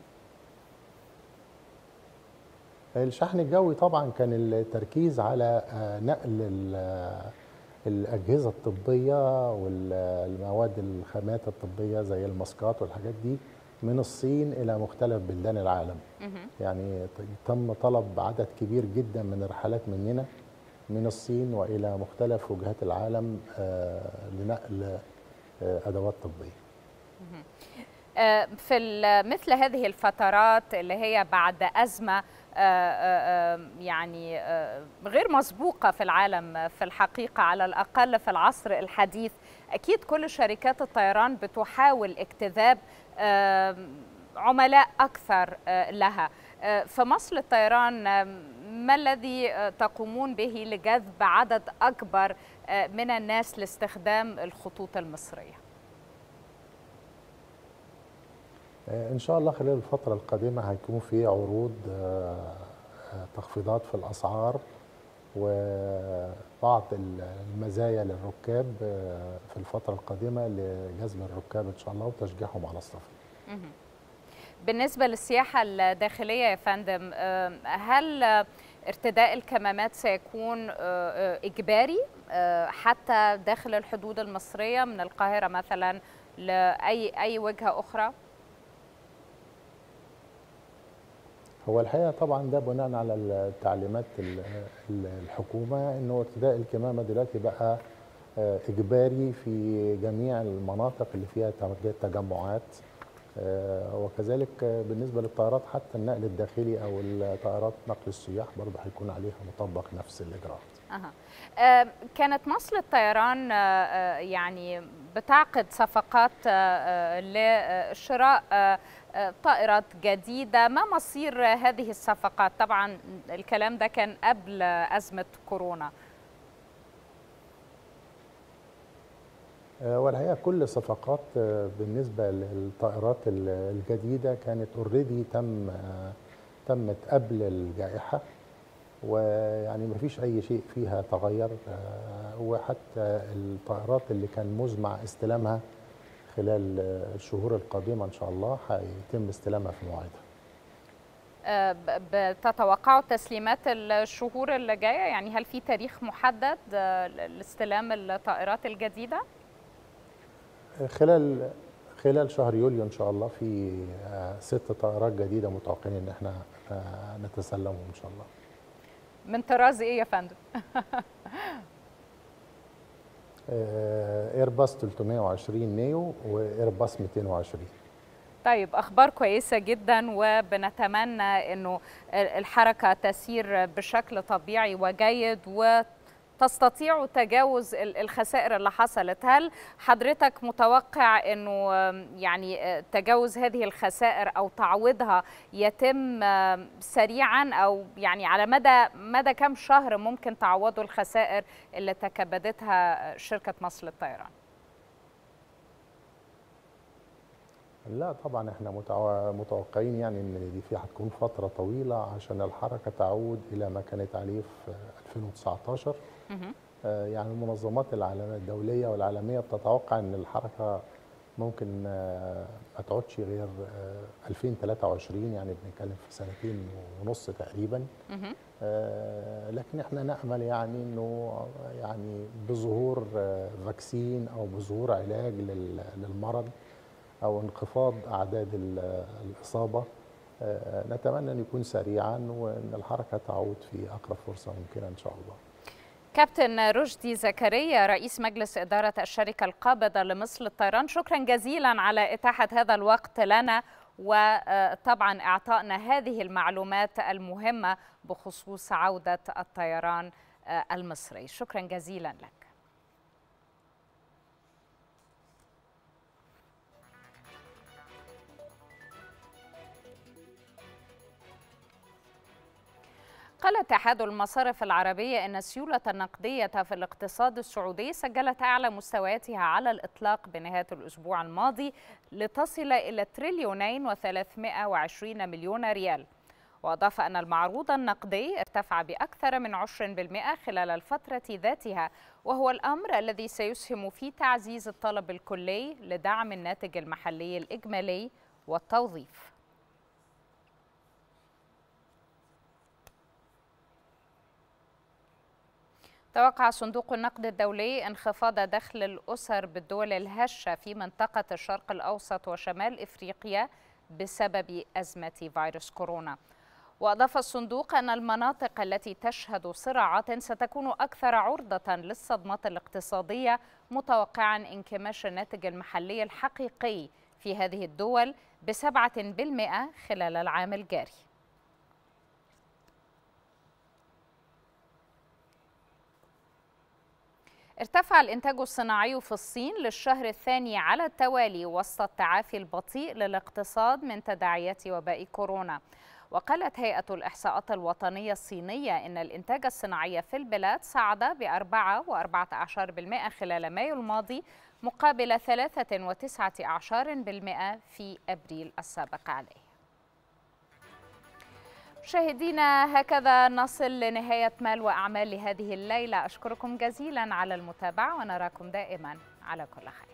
[SPEAKER 6] الشحن الجوي طبعا كان التركيز على آه، نقل ال- الأجهزة الطبية والمواد الخامات الطبية زي الماسكات والحاجات دي من الصين إلى مختلف بلدان العالم
[SPEAKER 1] مهم.
[SPEAKER 6] يعني ت- تم طلب عدد كبير جدا من الرحلات مننا من الصين وإلى مختلف وجهات العالم آه، لنقل آه، أدوات طبية
[SPEAKER 1] آه، في ال- مثل هذه الفترات اللي هي بعد أزمة آه، آه، آه، يعني آه، غير مسبوقة في العالم في الحقيقة على الأقل في العصر الحديث أكيد كل شركات الطيران بتحاول اجتذاب آه، عملاء أكثر آه، لها آه، في مصر للطيران آه، ما الذي آه، تقومون به لجذب عدد أكبر آه، من الناس لاستخدام الخطوط المصرية؟
[SPEAKER 6] آه، إن شاء الله خلال الفترة القادمة هيكون في عروض آه، آه، تخفيضات في الأسعار وبعض ال- المزايا للركاب آه، في الفترة القادمة لجذب الركاب إن شاء الله وتشجيعهم على السفر
[SPEAKER 1] مهم. بالنسبة للسياحة الداخلية يا فندم آم، هل آه، ارتداء الكمامات سيكون آه، آه، إجباري آه، حتى داخل الحدود المصرية من القاهرة مثلا لأي أي وجهة أخرى؟
[SPEAKER 6] هو الحقيقة طبعا ده بناء على التعليمات ال- ال- الحكومة إنه ارتداء الكمامة دلوقتي بقى آه، إجباري في جميع المناطق اللي فيها تج- تجمعات آه، وكذلك آه، بالنسبة للطائرات حتى النقل الداخلي أو الطائرات نقل السياح برضه هيكون عليها مطبق نفس الإجراءات
[SPEAKER 1] أها. آم، كانت مصر للطيران آه، آه، يعني بتعقد صفقات آه، آه، لشراء آه، آه، طائرات جديدة ما مصير هذه الصفقات طبعا الكلام ده كان قبل أزمة كورونا
[SPEAKER 6] آه، والحقيقه كل الصفقات آه، بالنسبه للطائرات ال- الجديده كانت اوريدي تم آه، تمت قبل الجائحه ويعني ما فيش اي شيء فيها تغير آه، وحتى الطائرات اللي كان مزمع استلامها خلال آه، الشهور القادمه ان شاء الله هيتم استلامها في موعدها
[SPEAKER 1] آه، ب- بتتوقعوا تسليمات الشهور اللي جاية يعني هل في تاريخ محدد آه، لاستلام الطائرات الجديدة؟
[SPEAKER 6] خلال خلال شهر يوليو ان شاء الله في ست طائرات جديده متوقعين ان احنا نتسلمهم ان شاء الله
[SPEAKER 1] من طراز ايه يا فندم
[SPEAKER 6] ايرباص 320 نيو وايرباص 220
[SPEAKER 1] طيب اخبار كويسه جدا وبنتمنى انه الحركه تسير بشكل طبيعي وجيد وتستطيعوا تجاوز الخسائر اللي حصلت هل حضرتك متوقع انه يعني تجاوز هذه الخسائر او تعويضها يتم سريعا او يعني على مدى مدى كم شهر ممكن تعوضوا الخسائر اللي تكبدتها شركه مصر للطيران
[SPEAKER 6] لا طبعا احنا متوقعين يعني ان دي في هتكون فتره طويله عشان الحركه تعود الى ما كانت عليه في 2019 آه يعني المنظمات العالميه الدوليه والعالميه بتتوقع ان الحركه ممكن آه ما تقعدش غير آه 2023 يعني بنتكلم في سنتين ونص تقريبا لكن احنا نامل يعني انه يعني بظهور فاكسين او بظهور علاج للمرض او انخفاض اعداد الاصابه نتمنى ان يكون سريعا وان الحركه تعود في اقرب فرصه ممكنه ان شاء الله.
[SPEAKER 1] كابتن رشدي زكريا رئيس مجلس إدارة الشركة القابضة لمصر للطيران شكرا جزيلا على إتاحة هذا الوقت لنا وطبعا إعطائنا هذه المعلومات المهمة بخصوص عودة الطيران المصري شكرا جزيلا لك قال اتحاد المصارف العربية أن السيولة النقدية في الاقتصاد السعودي سجلت أعلى مستوياتها على الإطلاق بنهاية الأسبوع الماضي لتصل إلى تريليونين وثلاثمائة وعشرين مليون ريال وأضاف أن المعروض النقدي ارتفع بأكثر من عشر بالمئة خلال الفترة ذاتها وهو الأمر الذي سيسهم في تعزيز الطلب الكلي لدعم الناتج المحلي الإجمالي والتوظيف توقع صندوق النقد الدولي انخفاض دخل الأسر بالدول الهشة في منطقة الشرق الأوسط وشمال إفريقيا بسبب أزمة فيروس كورونا وأضاف الصندوق أن المناطق التي تشهد صراعات ستكون أكثر عرضة للصدمات الاقتصادية متوقعا انكماش الناتج المحلي الحقيقي في هذه الدول بسبعة بالمئة خلال العام الجاري ارتفع الإنتاج الصناعي في الصين للشهر الثاني على التوالي وسط التعافي البطيء للاقتصاد من تداعيات وباء كورونا وقالت هيئة الإحصاءات الوطنية الصينية إن الإنتاج الصناعي في البلاد صعد بأربعة وأربعة عشر بالمئة خلال مايو الماضي مقابل ثلاثة وتسعة أعشار بالمئة في أبريل السابق عليه مشاهدينا هكذا نصل لنهاية مال وأعمال لهذه الليلة أشكركم جزيلا على المتابعة ونراكم دائما على كل خير